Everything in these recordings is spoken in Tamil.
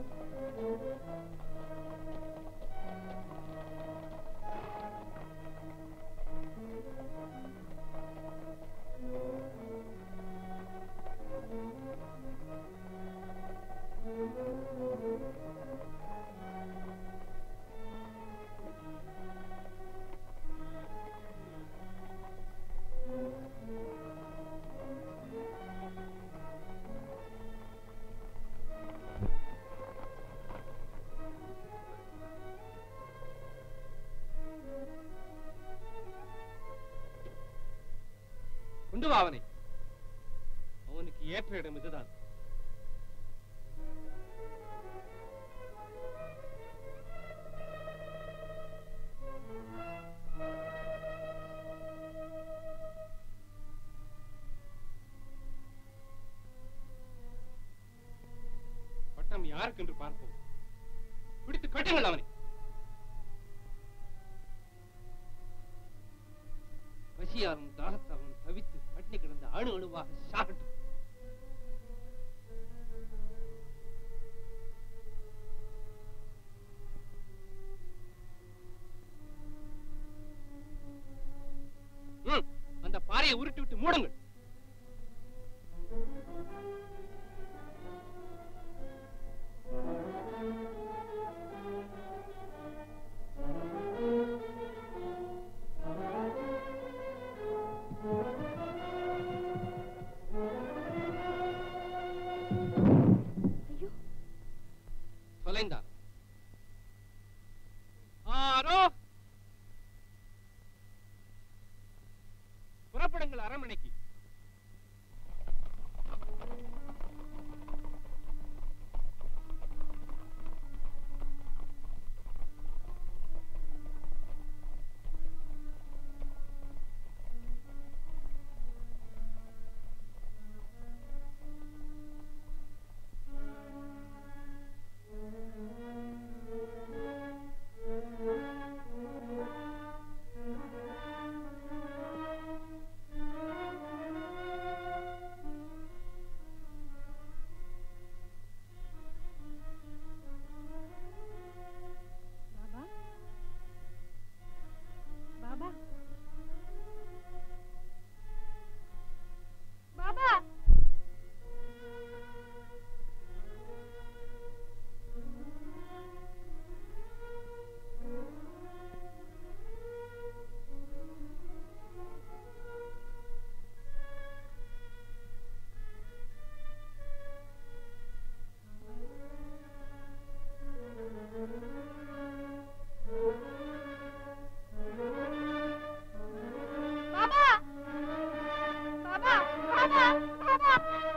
கொண்டு வா அவனை அவனுக்கு ஏற்ற இடம் இதுதான் பட்டம் யாருக்கு என்று பார்ப்போம் பிடித்து கட்டுங்கள் அவனை பசியாலும் தாகத்தாலும் தவித்து பட்டினி கிடந்த அணு அணுவாக சாகட்டும் ம், அந்த பாறையை உருட்டி விட்டு மூடுங்கள் ஐயோ தொலைந்தான் ஆரோ புறப்படுங்கள் அரண்மனைக்கு பாபா பாபா பாபா பாபா பாபா பாபா பாபா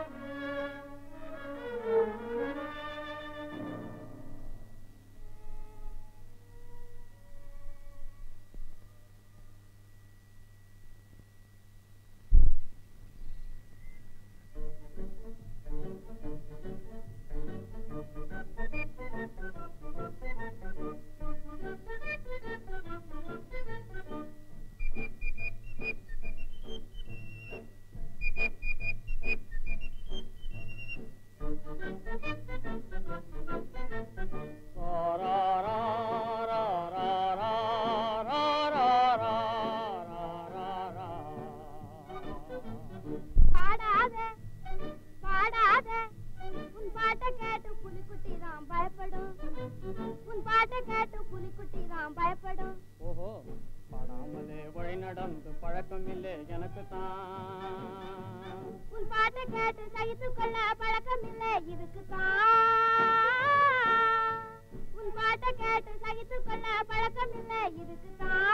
பாடாத பாடாத உன் பாட்டை கேட்டு புலிக்குட்டி தான் பயப்படும் உன் பாட்டை கேட்டு புலிக்குட்டி தான் பயப்படும் ஓஹோ பாடாமலே வழி நடந்து பழக்கமில்லை எனக்கு தான் உன் பாட்டை கேட்டு சகித்து கொள்ள பழக்கம் இல்லை இதுக்கு உன் பாட்டை கேட்டு சகித்து கொள்ள பழக்கம் இல்லை இதுக்கு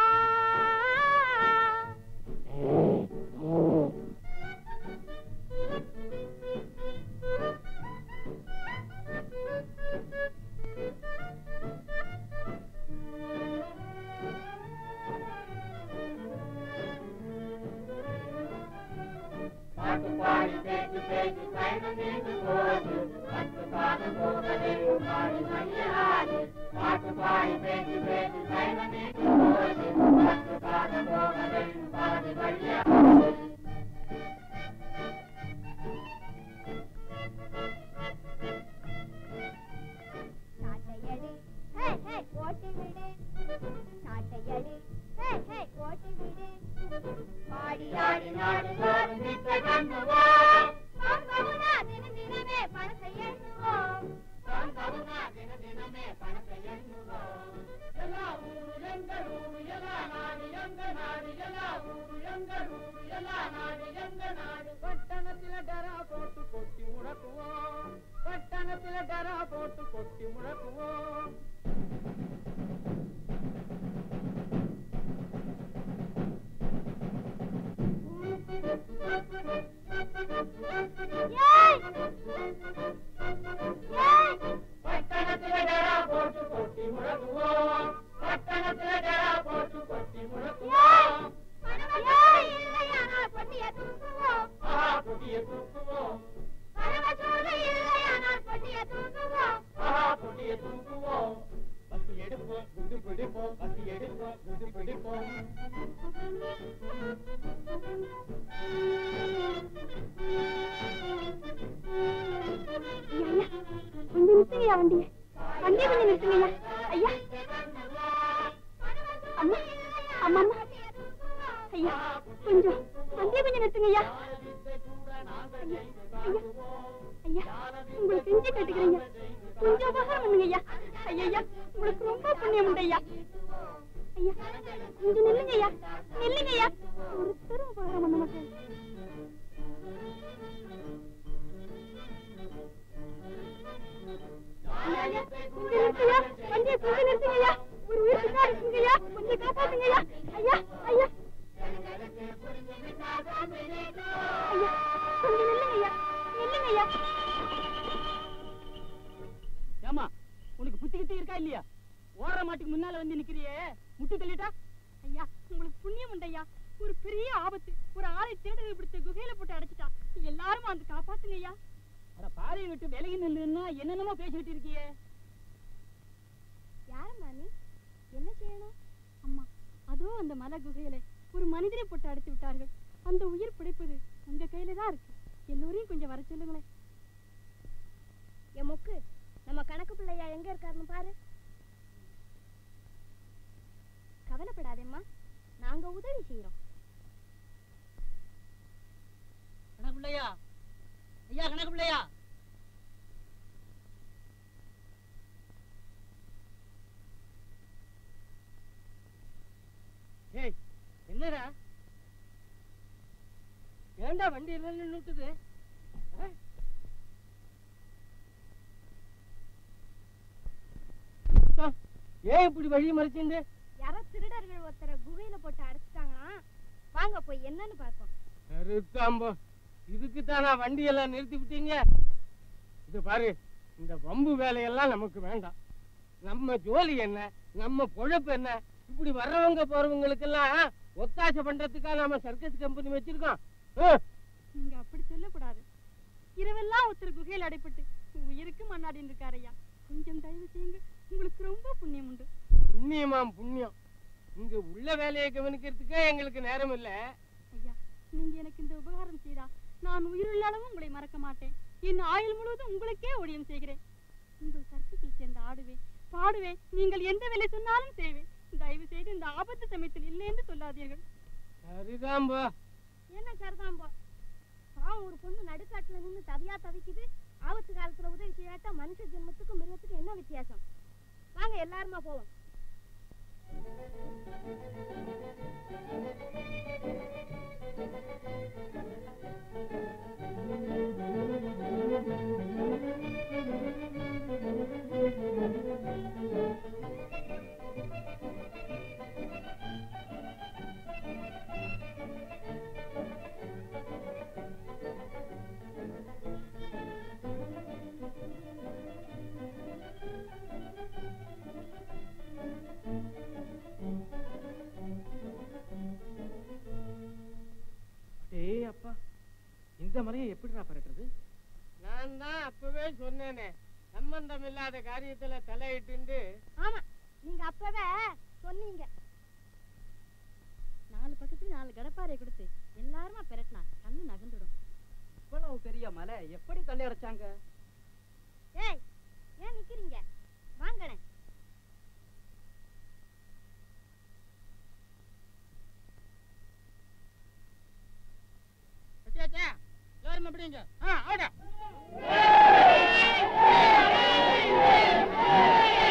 பாட்டு பாடி பேசி பேசி பயணம் நீண்டு போது பத்து காலம் போகவே பாடி மணியாது பாட்டு பாடி பேசி பேசி பயணம் நீண்டு போது பத்து காலம் போகவே பாடி மணியாது தினமே பணத்தை எண்ணுவோம் எல்லா ஊரு எங்கள் ஊரு எல்லா நாடு எங்க நாடு எல்லா ஊரு எங்கள் ஊரு எல்லா நாடு எங்க நாடு பட்டணத்தில டரா போட்டு கொட்டி முழக்குவோம் பட்டணத்தில டரா போட்டு கொட்டி முழக்குவோம் ஏய் ஏய் பட்டணத்தில டரா போட்டு கொட்டி முழக்குவோம் பட்டணத்தில டரா போட்டு கொட்டி முழக்குவோம் ஏய் இல்லையானால் பொட்டியை தூக்குவோம் ஆஹா கொடியை தூக்குவோம் பரமசூடு இல்லையானால் பொட்டியை தூக்குவோம் ஆஹா கொடியை தூக்குவோம் பசி எடுப்போம் குண்டு பிடிப்போம் பசி எடுப்போம் குண்டு பிடிப்போம் ஐயா கொஞ்சம் நிறுத்துங்கய்யா வண்டியை வண்டியை கொஞ்சம் நிறுத்துங்கய்யா ஐயா அம்மா அம்மா அம்மா ஐயா கொஞ்சம் வண்டியை கொஞ்சம் நிறுத்துங்கய்யா ஐயா ஐயா ஐயா உங்களுக்கு செஞ்சு கேட்டுக்கிறீங்க கொஞ்சம் உபகாரம் பண்ணுங்க ஐயா ஐயா ஐயா உங்களுக்கு ரொம்ப புண்ணியம் உண்டு ஐயா ஐயா கொஞ்சம் நில்லுங்க ஐயா நில்லுங்க ஐயா ஒருத்தரும் உபகாரம் பண்ண மாட்டேன் ஐயா, ஐயா, கொஞ்சம் நிறுத்துங்கய்யா. வண்டியை கொஞ்சம் நிறுத்துங்கய்யா. ஒரு உயிர் பின்னாடி இருக்குங்கய்யா. கொஞ்சம் காப்பாத்துங்கய்யா. ஐயா, ஐயா. ஐயா, கொஞ்சம் நில்லுங்கய்யா. நில்லுங்கய்யா. ஏமா உனக்கு புத்தி கித்தி இருக்கா இல்லையா ஓடுற மாட்டுக்கு முன்னால வந்து நிக்கிறியே முட்டு தள்ளிட்டா ஐயா, உங்களுக்கு புண்ணியம் உண்டையா ஒரு பெரிய ஆபத்து ஒரு ஆளை திருடர்கள் பிடிச்ச குகையில போட்டு அடைச்சிட்டா எல்லாரும் வந்து காப்பாத்துங்க ஐயா அட பாறையை விட்டு விலகி நில்லுன்னா என்னென்னமோ பேசிக்கிட்டு இருக்கியே யாரம்மா நீ என்ன செய்யணும் அம்மா அதோ அந்த மலை குகையில ஒரு மனிதரை போட்டு அடைத்து விட்டார்கள் அந்த உயிர் பிழைப்பது உங்க கையில தான் இருக்கு எல்லோரையும் கொஞ்சம் வர சொல்லுங்களேன் என் மொக்கு நம்ம கணக்கு பிள்ளையா எங்க இருக்காருன்னு பாரு கவலைப்படாதேம்மா நாங்க உதவி செய்யறோம் கணக்கு பிள்ளையா ஐயா கணக்கு பிள்ளையா ஏய் என்னடா ஏன்டா வண்டி எல்லாம் நின்னுட்டுது ஆ? ஆ, ஏன் இப்படி வழி மறைச்சிண்டு யாரோ திருடர்கள் ஒருத்தரை குகையில போட்டு அடைச்சிட்டாங்கன்னா வாங்க போய் என்னன்னு பார்ப்போம் இருக்காம்போ இதுக்கு தானா வண்டி எல்லாம் நிறுத்தி விட்டீங்க இது பாரு இந்த வம்பு வேலையெல்லாம் நமக்கு வேண்டாம் நம்ம ஜோலி என்ன நம்ம பொழப்பு என்ன இப்படி வர்றவங்க போறவங்களுக்கெல்லாம் ஒத்தாசை பண்றதுக்கா நாம சர்க்கஸ் கம்பெனி வச்சிருக்கோம் ஆ, நீங்க அப்படி சொல்லக்கூடாது இரவெல்லாம் ஒருத்தர் குகையில் அடைப்பட்டு உயிருக்கு மண்ணாடின்னு இருக்காரு ஐயா கொஞ்சம் தயவு செய்யுங்க உங்களுக்கு ரொம்ப புண்ணியம் உண்டு புண்ணியமாம் புண்ணியம் இங்க உள்ள வேலையை கவனிக்கிறதுக்கே எங்களுக்கு நேரம் இல்ல ஐயா நீங்க எனக்கு இந்த உபகாரம் செய்தா நான் உயிருள்ள அளவும் உங்களை மறக்க மாட்டேன் என் ஆயுள் முழுவதும் உங்களுக்கே ஊழியம் செய்கிறேன் உங்கள் சர்க்கஸில் சேர்ந்து ஆடுவேன் பாடுவேன் நீங்கள் எந்த வேலை சொன்னாலும் செய்வேன் தயவு செய்து இந்த ஆபத்து சமயத்தில் இல்லை என்று சொல்லாதீர்கள் சரிதாம்போ என்ன சரிதாம்போ பாவம் ஒரு பொண்ணு நடுக்காட்டுல நின்னு தவியா தவிக்குது ஆபத்து காலத்துல உதவி செய்யாட்டா மனுஷ ஜென்மத்துக்கும் மிருகத்துக்கும் என்ன வித்தியாசம் வாங்க எல்லாருமா போவோம் டேய் அப்பா இந்த மலையை எப்படிடா பரட்டுறது நான் தான் அப்பவே சொன்னேனே சம்பந்தம் இல்லாத காரியத்துல தலையிட்டு ஆமா நீங்க அப்பவே சொன்னீங்க நாலு பக்கத்துல நாலு கடப்பாரை கொடுத்து எல்லாருமா பெரட்டினா கண்ணு நகர்ந்துடும் இவ்வளவு பெரிய மலை எப்படி தள்ளி அடைச்சாங்க ஏய் ஏன் நிக்கிறீங்க வாங்கண்ணே எல்லாரும் அப்படிங்க ஆ ஆடா Hey!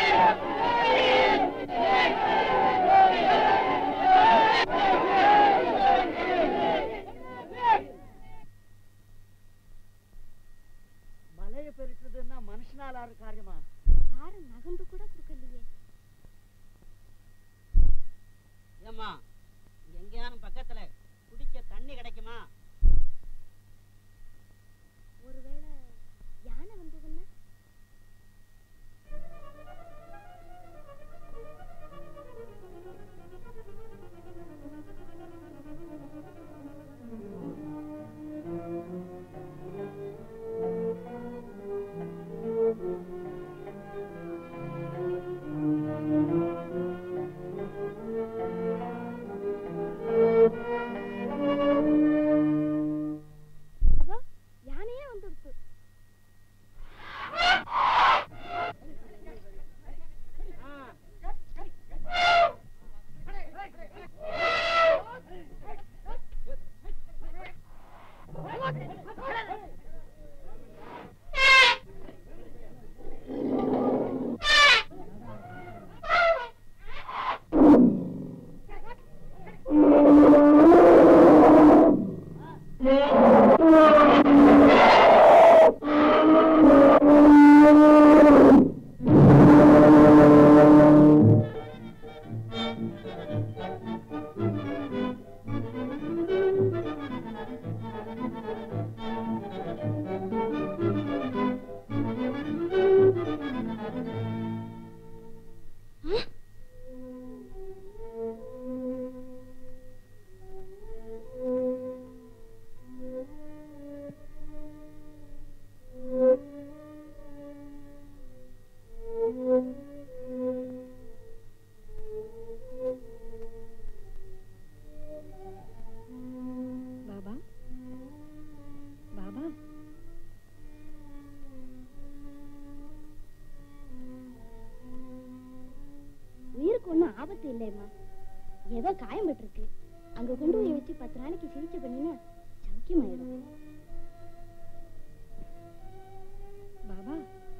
உடம்புக்கு ஒண்ணும் ஆபத்து இல்லைம்மா ஏதோ காயம் பட்டிருக்கு அங்க கொண்டு போய் வச்சு பத்து நாளைக்கு சிகிச்சை பண்ணினா சௌக்கியமாயிடும் பாபா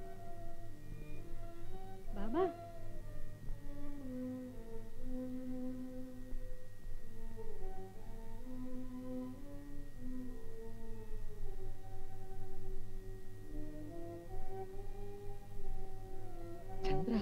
பாபா சந்திரா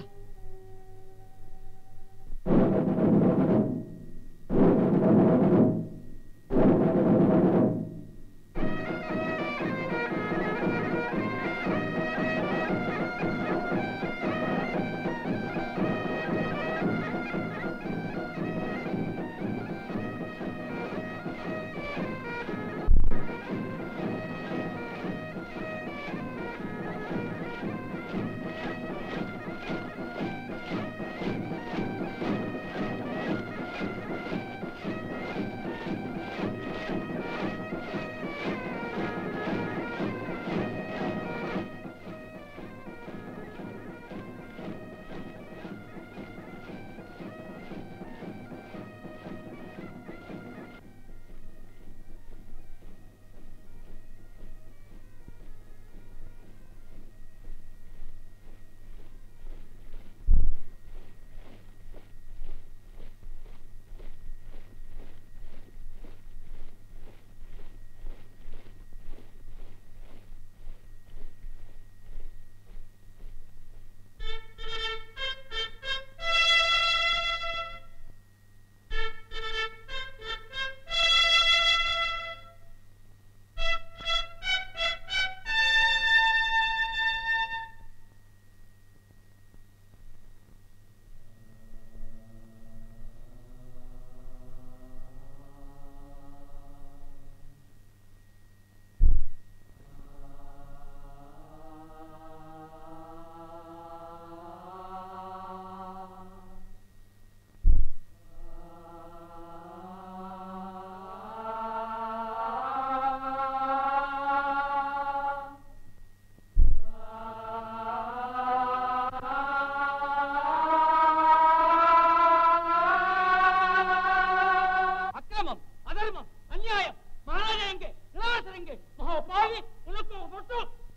அக்கிரமம் அதர்மம் அநியாயம் மகாராஜா எங்கே இளவரசர் எங்கே மகா பாவி உனக்கு ஒரு பொட்டு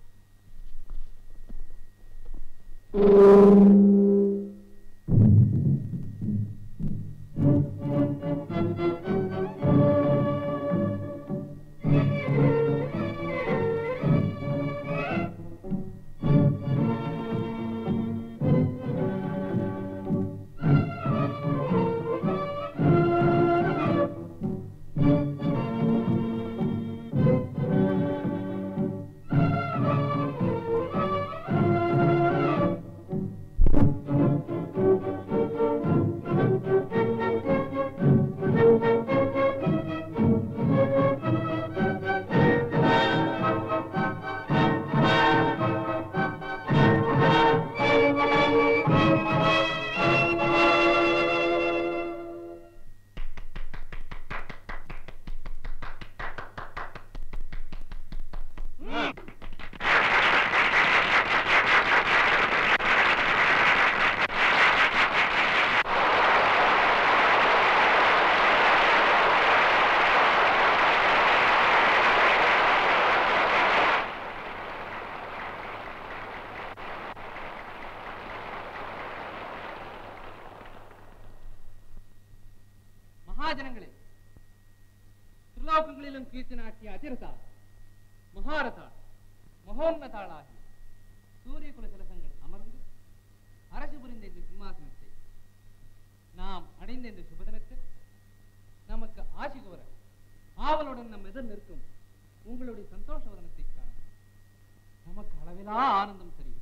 மகாஜனங்களே திருலோகங்களிலும் கீர்த்தனாக்கிய அதிரதா மகாரதா மகோன்னதாளாகி சூரிய குல திலகங்கள் அமர்ந்து அரசு புரிந்த இந்த சிம்மாசனத்தை நாம் அடைந்த இந்த சுபதினத்தில் நமக்கு ஆசி கூற ஆவலுடன் நம் எதிர் நிற்கும் உங்களுடைய சந்தோஷ வதனத்தை காண நமக்கு அளவிலா ஆனந்தம் தருகிறது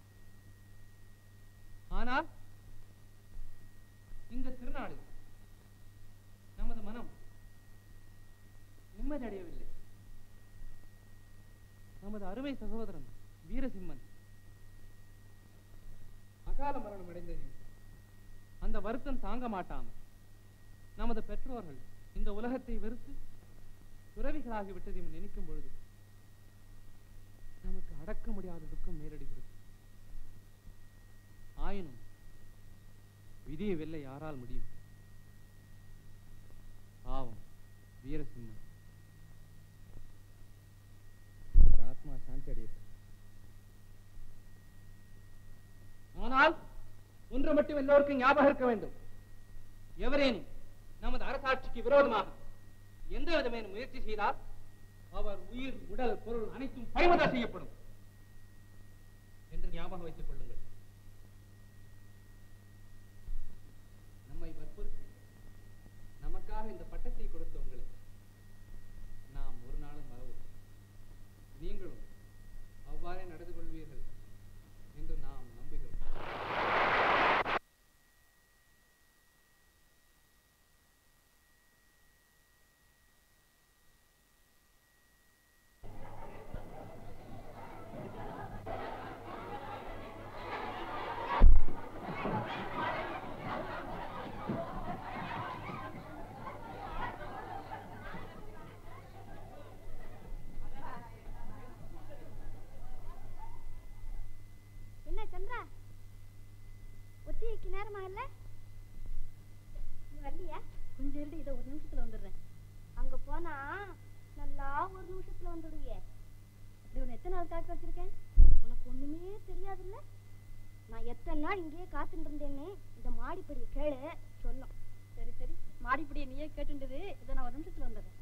ஆனால் இந்த திருநாடு நமது மனம் நிம்மதி அடையவில்லை நமது அருமை சகோதரன் வீரசிம்மன் அகால மரணம் அடைந்தது அந்த வருத்தம் தாங்க மாட்டாமல் நமது பெற்றோர்கள் இந்த உலகத்தை வெறுத்து துறவிகளாகி விட்டதையும் நினைக்கும் பொழுது நமக்கு அடக்க முடியாத துக்கம் நேரிடுகிறது ஆயினும் விதியை வெல்ல யாரால் முடியும் பாவம் வீரசிம்மன் அவர் ஆத்மா சாந்தி அடையட்டும் ஆனால் ஒன்று மட்டும் எல்லோருக்கும் ஞாபகம் இருக்க வேண்டும் எவரேனும் நமது அரசாட்சிக்கு விரோதமாக எந்த விதமான முயற்சி செய்தால் அவர் உயிர் உடல் பொருள் அனைத்தும் பறிமுதல் செய்யப்படும் என்று ஞாபகம் வைத்துக் கொள்ளுங்கள் நம்மை வற்புறுத்தி நமக்காக இந்த பட்டத்தை கொடுத்த உங்களை நாம் ஒரு நாளும் மறவோம் நீங்களும் அவ்வாறே நடந்து கொள்வீர்கள் என்று நாம் நம்புகிறோம் என்ன சந்திரா ஒத்திக்கு நேரமா இல்ல நீ வரலையா கொஞ்சம் இருந்து இதை ஒரு நிமிஷத்துல வந்துடுறேன் அங்க போனா நல்லா ஒரு நிமிஷத்துல வந்துடுவியே அப்படி உன்னை எத்தனை நாள் காக்க வச்சிருக்கேன் உனக்கு ஒண்ணுமே தெரியாதுல்ல நான் எத்தனை நாள் இங்கேயே காத்துட்டு இருந்தேன்னு இந்த மாடிப்படியை கேளு சொன்னோம் சரி சரி மாடிப்படியை நீயே கேட்டுண்டது இதை நான் ஒரு நிமிஷத்துல வந்துடுறேன்